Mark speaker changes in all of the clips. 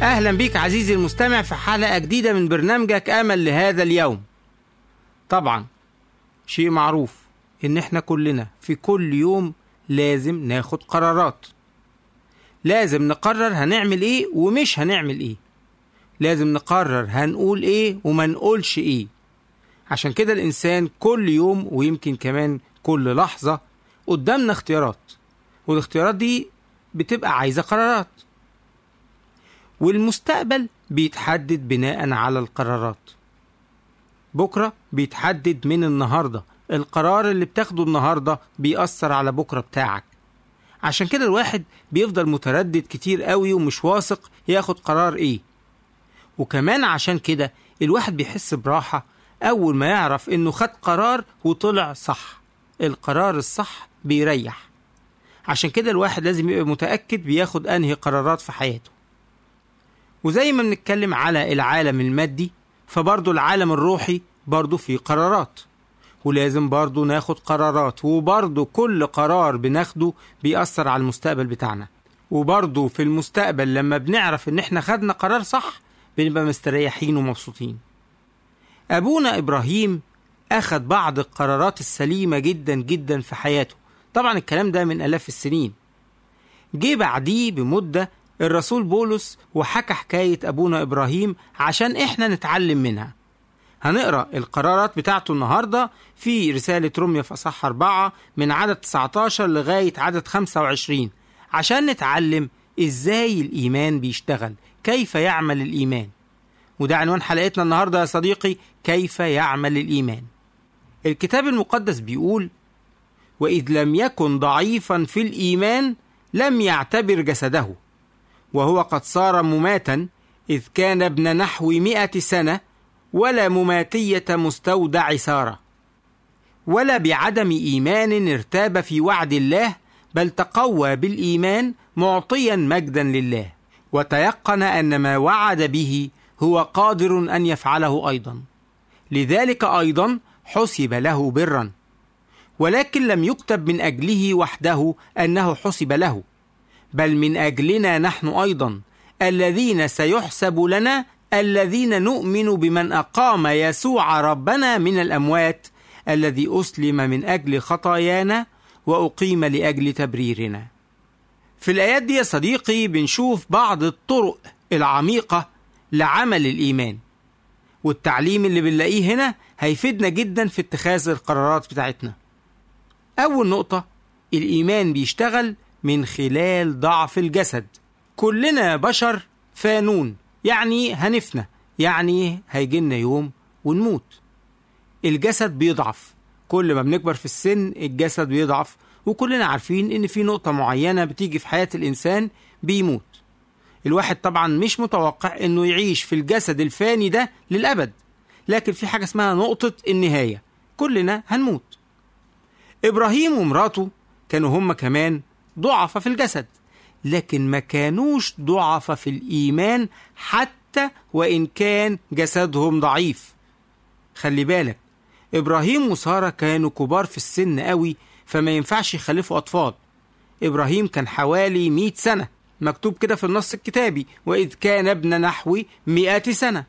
Speaker 1: أهلا بيك عزيزي المستمع في حلقة جديدة من برنامجك أمل لهذا اليوم طبعا شيء معروف إن إحنا كلنا في كل يوم لازم ناخد قرارات لازم نقرر هنعمل إيه ومش هنعمل إيه لازم نقرر هنقول إيه وما نقولش إيه عشان كده الإنسان كل يوم ويمكن كمان كل لحظة قدامنا اختيارات والاختيارات دي بتبقى عايزة قرارات والمستقبل بيتحدد بناء على القرارات بكرة بيتحدد من النهاردة القرار اللي بتاخده النهاردة بيأثر على بكرة بتاعك عشان كده الواحد بيفضل متردد كتير قوي ومش واثق ياخد قرار ايه وكمان عشان كده الواحد بيحس براحة أول ما يعرف إنه خد قرار وطلع صح القرار الصح بيريح عشان كده الواحد لازم يبقى متأكد بياخد أنهي قرارات في حياته وزي ما بنتكلم على العالم المادي فبرضه العالم الروحي برضه فيه قرارات ولازم برضه ناخد قرارات وبرضه كل قرار بناخده بيأثر على المستقبل بتاعنا وبرضه في المستقبل لما بنعرف ان احنا خدنا قرار صح بنبقى مستريحين ومبسوطين أبونا إبراهيم أخذ بعض القرارات السليمة جدا جدا في حياته طبعا الكلام ده من آلاف السنين جه بعديه بمدة الرسول بولس وحكى حكاية أبونا إبراهيم عشان إحنا نتعلم منها هنقرأ القرارات بتاعته النهاردة في رسالة روميا في أصح أربعة من عدد 19 لغاية عدد 25 عشان نتعلم إزاي الإيمان بيشتغل كيف يعمل الإيمان وده عنوان حلقتنا النهاردة يا صديقي كيف يعمل الإيمان الكتاب المقدس بيقول وإذ لم يكن ضعيفا في الإيمان لم يعتبر جسده وهو قد صار مماتا إذ كان ابن نحو مئة سنة ولا مماتية مستودع سارة ولا بعدم إيمان ارتاب في وعد الله بل تقوى بالإيمان معطيا مجدا لله وتيقن أن ما وعد به هو قادر أن يفعله أيضا لذلك أيضا حسب له برا ولكن لم يكتب من أجله وحده أنه حسب له بل من أجلنا نحن أيضا الذين سيحسب لنا الذين نؤمن بمن أقام يسوع ربنا من الأموات الذي أسلم من أجل خطايانا وأقيم لأجل تبريرنا في الآيات دي يا صديقي بنشوف بعض الطرق العميقة لعمل الإيمان والتعليم اللي بنلاقيه هنا هيفيدنا جدا في اتخاذ القرارات بتاعتنا أول نقطة الإيمان بيشتغل من خلال ضعف الجسد كلنا بشر فانون يعني هنفنى يعني هيجينا يوم ونموت الجسد بيضعف كل ما بنكبر في السن الجسد بيضعف وكلنا عارفين ان في نقطة معينة بتيجي في حياة الانسان بيموت الواحد طبعا مش متوقع انه يعيش في الجسد الفاني ده للابد لكن في حاجة اسمها نقطة النهاية كلنا هنموت ابراهيم ومراته كانوا هم كمان ضعفة في الجسد لكن ما كانوش ضعفة في الإيمان حتى وإن كان جسدهم ضعيف خلي بالك إبراهيم وسارة كانوا كبار في السن قوي فما ينفعش يخلفوا أطفال إبراهيم كان حوالي مئة سنة مكتوب كده في النص الكتابي وإذ كان ابن نحو مئة سنة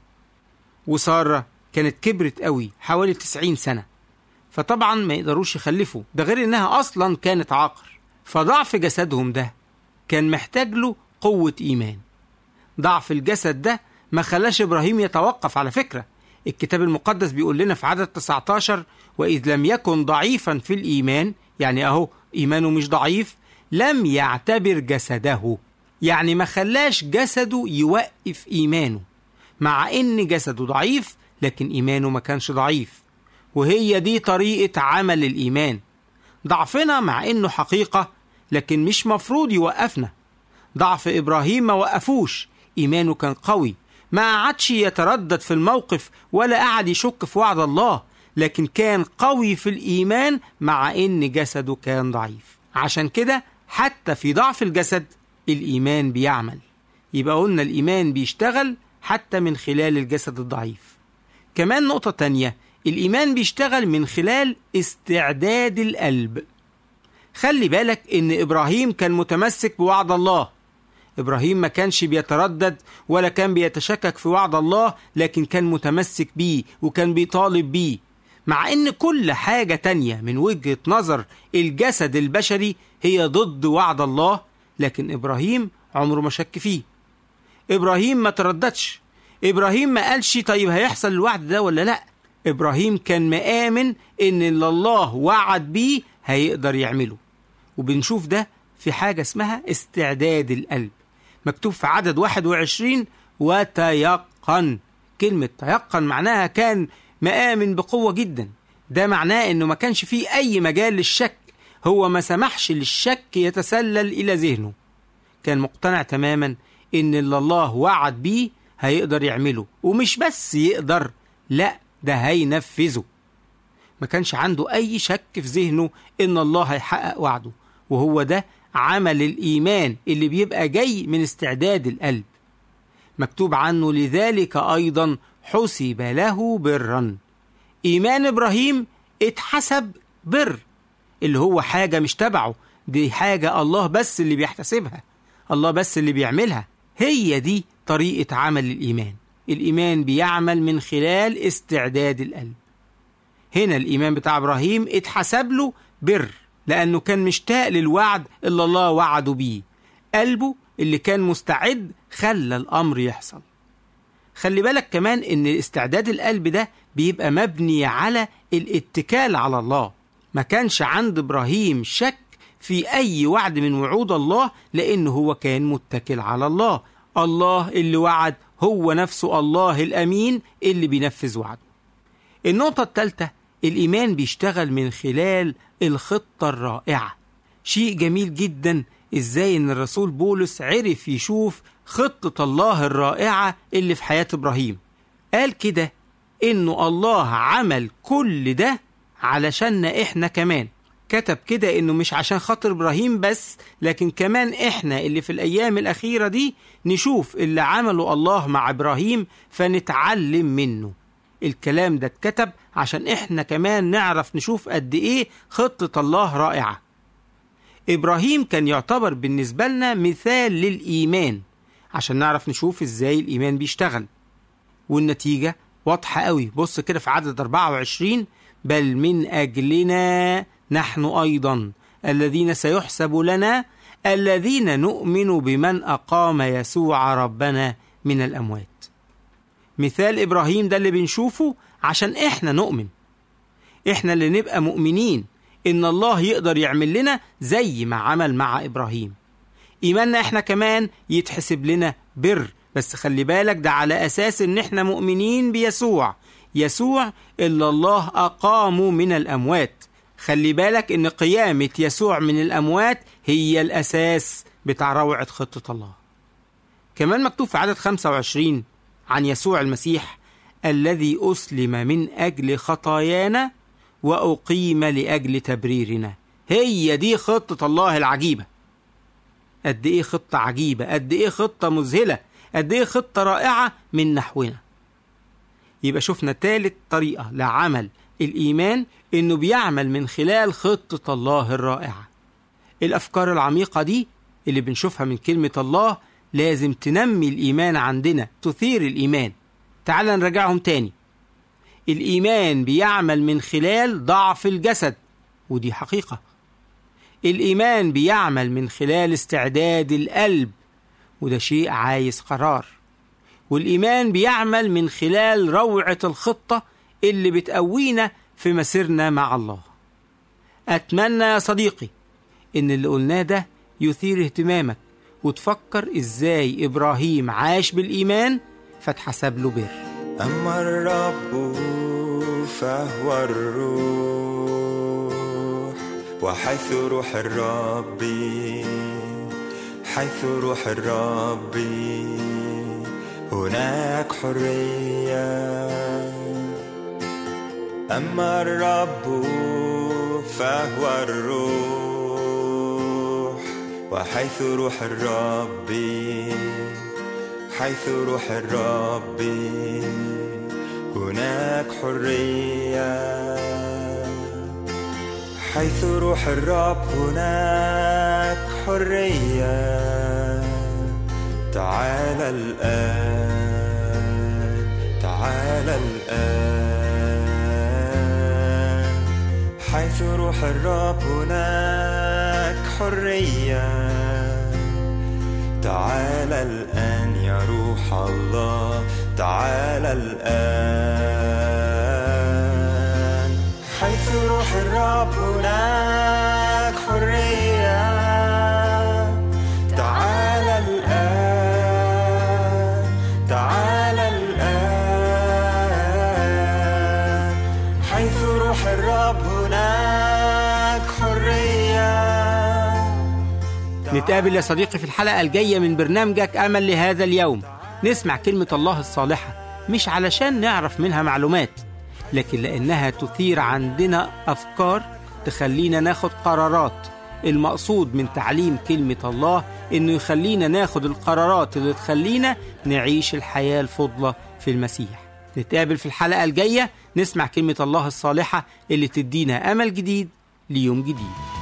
Speaker 1: وسارة كانت كبرت قوي حوالي تسعين سنة فطبعا ما يقدروش يخلفوا ده غير إنها أصلا كانت عاقر فضعف جسدهم ده كان محتاج له قوة إيمان ضعف الجسد ده ما خلاش إبراهيم يتوقف على فكرة الكتاب المقدس بيقول لنا في عدد 19 وإذ لم يكن ضعيفا في الإيمان يعني أهو إيمانه مش ضعيف لم يعتبر جسده يعني ما خلاش جسده يوقف إيمانه مع إن جسده ضعيف لكن إيمانه ما كانش ضعيف وهي دي طريقة عمل الإيمان ضعفنا مع إنه حقيقة لكن مش مفروض يوقفنا ضعف إبراهيم ما وقفوش إيمانه كان قوي ما قعدش يتردد في الموقف ولا قعد يشك في وعد الله لكن كان قوي في الإيمان مع إن جسده كان ضعيف عشان كده حتى في ضعف الجسد الإيمان بيعمل يبقى قلنا الإيمان بيشتغل حتى من خلال الجسد الضعيف كمان نقطة تانية الإيمان بيشتغل من خلال استعداد القلب خلي بالك إن إبراهيم كان متمسك بوعد الله إبراهيم ما كانش بيتردد ولا كان بيتشكك في وعد الله لكن كان متمسك بيه وكان بيطالب بيه مع إن كل حاجة تانية من وجهة نظر الجسد البشري هي ضد وعد الله لكن إبراهيم عمره ما شك فيه إبراهيم ما ترددش إبراهيم ما قالش طيب هيحصل الوعد ده ولا لأ إبراهيم كان مآمن إن اللي الله وعد بيه هيقدر يعمله وبنشوف ده في حاجة اسمها استعداد القلب مكتوب في عدد 21 وتيقن كلمة تيقن معناها كان مآمن بقوة جدا ده معناه انه ما كانش فيه اي مجال للشك هو ما سمحش للشك يتسلل الى ذهنه كان مقتنع تماما ان اللي الله وعد بيه هيقدر يعمله ومش بس يقدر لا ده هينفذه ما كانش عنده اي شك في ذهنه ان الله هيحقق وعده وهو ده عمل الايمان اللي بيبقى جاي من استعداد القلب مكتوب عنه لذلك ايضا حسب له برا ايمان ابراهيم اتحسب بر اللي هو حاجه مش تبعه دي حاجه الله بس اللي بيحتسبها الله بس اللي بيعملها هي دي طريقه عمل الايمان الايمان بيعمل من خلال استعداد القلب هنا الايمان بتاع ابراهيم اتحسب له بر لانه كان مشتاق للوعد اللي الله وعده بيه قلبه اللي كان مستعد خلى الامر يحصل خلي بالك كمان ان استعداد القلب ده بيبقى مبني على الاتكال على الله ما كانش عند ابراهيم شك في اي وعد من وعود الله لانه هو كان متكل على الله الله اللي وعد هو نفسه الله الامين اللي بينفذ وعده النقطه الثالثه الايمان بيشتغل من خلال الخطه الرائعه شيء جميل جدا ازاي ان الرسول بولس عرف يشوف خطة الله الرائعة اللي في حياة إبراهيم قال كده إنه الله عمل كل ده علشاننا إحنا كمان كتب كده إنه مش عشان خاطر إبراهيم بس لكن كمان إحنا اللي في الأيام الأخيرة دي نشوف اللي عمله الله مع إبراهيم فنتعلم منه الكلام ده اتكتب عشان إحنا كمان نعرف نشوف قد إيه خطة الله رائعة إبراهيم كان يعتبر بالنسبة لنا مثال للإيمان عشان نعرف نشوف ازاي الايمان بيشتغل والنتيجه واضحه قوي بص كده في عدد 24 بل من اجلنا نحن ايضا الذين سيحسب لنا الذين نؤمن بمن اقام يسوع ربنا من الاموات مثال ابراهيم ده اللي بنشوفه عشان احنا نؤمن احنا اللي نبقى مؤمنين ان الله يقدر يعمل لنا زي ما عمل مع ابراهيم ايماننا احنا كمان يتحسب لنا بر بس خلي بالك ده على اساس ان احنا مؤمنين بيسوع يسوع اللي الله اقامه من الاموات خلي بالك ان قيامة يسوع من الاموات هي الاساس بتاع روعة خطة الله كمان مكتوب في عدد 25 عن يسوع المسيح الذي اسلم من اجل خطايانا واقيم لاجل تبريرنا هي دي خطة الله العجيبة قد ايه خطة عجيبة قد ايه خطة مذهلة قد ايه خطة رائعة من نحونا يبقى شفنا تالت طريقة لعمل الإيمان إنه بيعمل من خلال خطة الله الرائعة الأفكار العميقة دي اللي بنشوفها من كلمة الله لازم تنمي الإيمان عندنا تثير الإيمان تعال نراجعهم تاني الإيمان بيعمل من خلال ضعف الجسد ودي حقيقة الإيمان بيعمل من خلال استعداد القلب وده شيء عايز قرار والإيمان بيعمل من خلال روعة الخطة اللي بتقوينا في مسيرنا مع الله أتمنى يا صديقي إن اللي قلناه ده يثير اهتمامك وتفكر إزاي إبراهيم عاش بالإيمان فاتحسب له بر
Speaker 2: أما الرب فهو الروح وحيث روح الرب حيث روح الرب هناك حرية أما الرب فهو الروح وحيث روح الرب حيث روح الرب هناك حرية حيث روح الرب هناك حرية تعال الآن تعال الآن حيث روح الرب هناك حرية تعال الآن يا روح الله تعال الآن حيث روح الرب هناك حرية تعال الآن تعال الآن حيث روح الرب هناك حرية
Speaker 1: نتقابل يا صديقي في الحلقة الجاية من برنامجك أمل لهذا اليوم نسمع كلمة الله الصالحة مش علشان نعرف منها معلومات لكن لأنها تثير عندنا أفكار تخلينا ناخد قرارات المقصود من تعليم كلمة الله إنه يخلينا ناخد القرارات اللي تخلينا نعيش الحياة الفضلة في المسيح نتقابل في الحلقة الجاية نسمع كلمة الله الصالحة اللي تدينا أمل جديد ليوم جديد